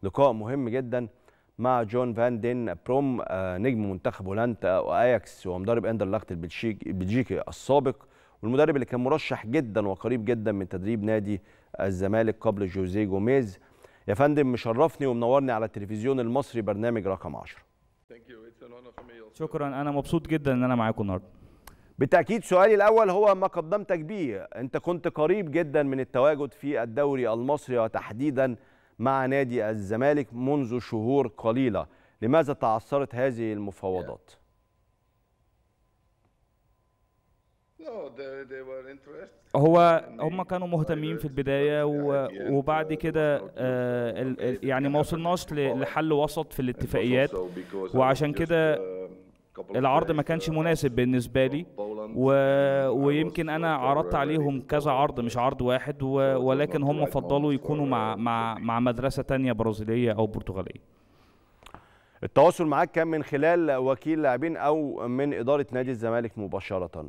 لقاء مهم جدا مع جون فان دين بروم آه، نجم منتخب هولندا واياكس ومدرب اندرلخت البلجيكي البلجيكي السابق والمدرب اللي كان مرشح جدا وقريب جدا من تدريب نادي الزمالك قبل جوزيه جوميز يا فندم مشرفني ومنورني على التلفزيون المصري برنامج رقم 10 شكرا انا مبسوط جدا ان انا معاكم النهارده بالتاكيد سؤالي الاول هو ما قدمتك بيه انت كنت قريب جدا من التواجد في الدوري المصري وتحديدا مع نادي الزمالك منذ شهور قليله لماذا تعثرت هذه المفاوضات هو هم كانوا مهتمين في البدايه و- وبعد كده آه، ال- ال- يعني ما وصلناش ل- لحل وسط في الاتفاقيات وعشان كده العرض ما كانش مناسب بالنسبه لي و... ويمكن انا عرضت عليهم كذا عرض مش عرض واحد و... ولكن هم فضلوا يكونوا مع مع مع مدرسه تانية برازيليه او برتغاليه التواصل معاك كان من خلال وكيل لاعبين او من اداره نادي الزمالك مباشره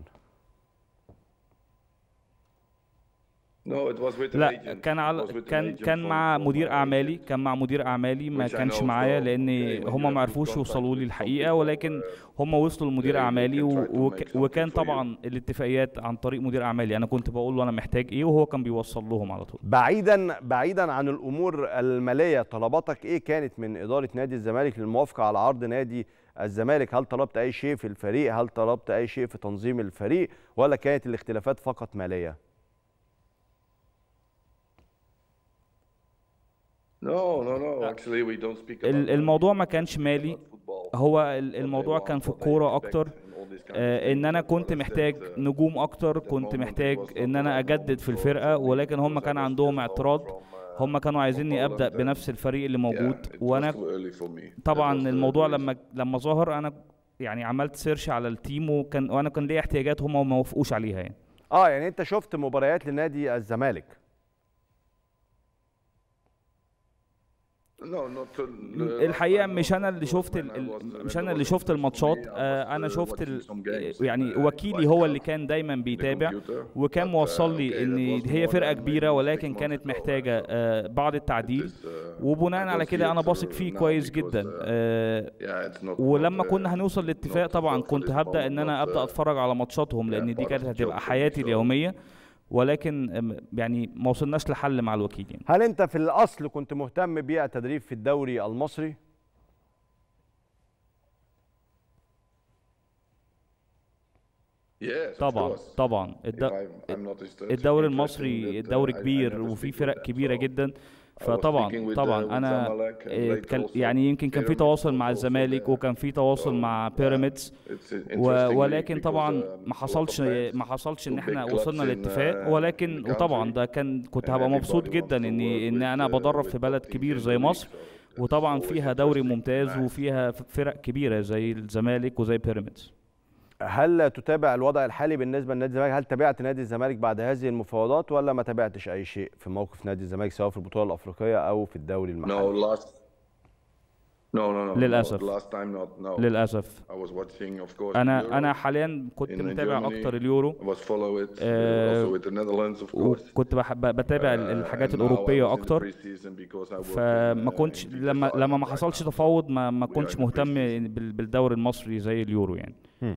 لا كان على كان كان مع مدير اعمالي كان مع مدير اعمالي ما كانش معايا لان هم ما عرفوش يوصلوا لي الحقيقه ولكن هم وصلوا لمدير اعمالي و- وك وكان طبعا الاتفاقيات عن طريق مدير اعمالي انا كنت بقول له انا محتاج ايه وهو كان بيوصل لهم على طول بعيدا بعيدا عن الامور الماليه طلباتك ايه كانت من اداره نادي الزمالك للموافقه على عرض نادي الزمالك هل طلبت اي شيء في الفريق هل طلبت اي شيء في تنظيم الفريق ولا كانت الاختلافات فقط ماليه ال- الموضوع ما كانش مالي هو ال- الموضوع كان في الكوره اكتر آه، ان انا كنت محتاج نجوم اكتر كنت محتاج ان انا اجدد في الفرقه ولكن هم كان عندهم اعتراض هم كانوا عايزيني ابدا بنفس الفريق اللي موجود وانا طبعا الموضوع لما لما ظهر انا يعني عملت سيرش على التيم وكان وانا كان ليا احتياجات هم ما وافقوش عليها يعني اه يعني انت شفت مباريات لنادي الزمالك الحقيقه مش انا اللي شفت ال- ال- مش انا اللي شفت الماتشات آه، انا شفت ال- يعني وكيلي هو اللي كان دايما بيتابع وكان موصل لي ان هي فرقه كبيره ولكن كانت محتاجه آه، بعض التعديل وبناء على كده انا باثق فيه كويس جدا آه، ولما كنا هنوصل لاتفاق طبعا كنت هبدا ان انا ابدا اتفرج على ماتشاتهم لان دي كانت هتبقى حياتي اليوميه ولكن آم، يعني ما وصلناش لحل مع الوكيل يعني هل انت في الاصل كنت مهتم بالتدريب في الدوري المصري طبعا طبعا الد- الدوري المصري الدوري كبير وفي فرق كبيره جدا فطبعا طبعا انا آه، كان- يعني يمكن كان في تواصل مع الزمالك وكان في تواصل مع بيراميدز و- ولكن طبعا ما حصلش ما حصلش ان احنا وصلنا لاتفاق ولكن وطبعا ده كان كنت هبقى مبسوط جدا ان ان انا بدرب في بلد كبير زي مصر وطبعا فيها دوري ممتاز وفيها فرق كبيره زي الزمالك وزي بيراميدز هل تتابع الوضع الحالي بالنسبه لنادي الزمالك هل تابعت نادي الزمالك بعد هذه المفاوضات ولا ما تابعتش اي شيء في موقف نادي الزمالك سواء في البطوله الافريقيه او في الدوري المحلي للأسف. للاسف انا انا حاليا كنت in متابع Germany. اكتر اليورو آه، وكنت بح- ب- بتابع ال- الحاجات الاوروبيه اكتر فما كنتش لما لما ما حصلش تفاوض ما ما كنتش مهتم بال- بالدوري المصري زي اليورو يعني